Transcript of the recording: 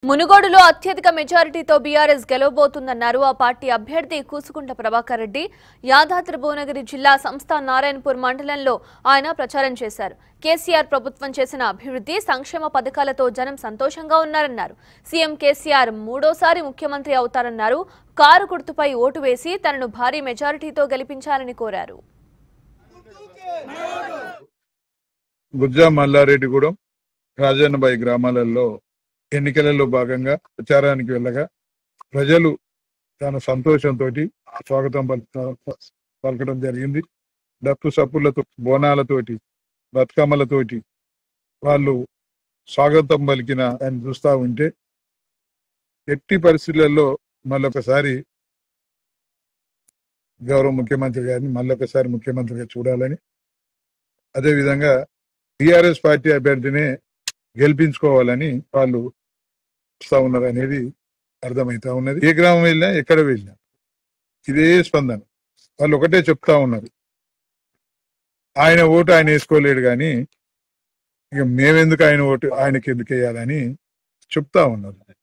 మునుగోడులో అత్యధిక మెజారిటీతో బీఆర్ఎస్ గెలవబోతుందన్నారు ఆ పార్టీ అభ్యర్థి కూసుకుంట ప్రభాకర్ రెడ్డి యాదాద్రి భువనగిరి జిల్లా సంస్థ నారాయణపూర్ మండలంలో ఆయన ప్రచారం చేశారు కేసీఆర్ ప్రభుత్వం చేసిన అభివృద్ధి సంక్షేమ పథకాలతో జనం సంతోషంగా ఉన్నారన్నారు సీఎం కేసీఆర్ మూడోసారి ముఖ్యమంత్రి అవుతారన్నారు కారు గుర్తుపై ఓటు వేసి తనను భారీ మెజారిటీతో గెలిపించాలని కోరారు గుజ్జా మల్లారెడ్డిగూడెం రాజన్నబాయి గ్రామాలలో ఎన్నికలలో భాగంగా ప్రచారానికి వెళ్ళగా ప్రజలు చాలా సంతోషంతో స్వాగతం పలుక- పలకడం జరిగింది డప్పు సప్పులతో బోనాలతోటి బతుకమ్మలతోటి వాళ్ళు స్వాగతం పలికిన ఆయన చూస్తా ఉంటే ఎట్టి పరిస్థితులలో మళ్ళొకసారి గౌరవ ముఖ్యమంత్రి గారిని మళ్ళొకసారి ముఖ్యమంత్రిగా చూడాలని అదేవిధంగా టిఆర్ఎస్ పార్టీ అభ్యర్థినే గెలిపించుకోవాలని వాళ్ళు వస్తా ఉన్నారు అనేది అర్థమైతా ఉన్నది ఏ గ్రామం వెళ్ళినా ఎక్కడ వెళ్ళినా ఇదే స్పందన వాళ్ళు ఒకటే చెప్తా ఉన్నారు ఆయన ఓటు ఆయన వేసుకోలేడు కానీ ఇక మేమెందుకు ఆయన ఓటు ఆయనకి ఎందుకు వేయాలని చెప్తా ఉన్నారు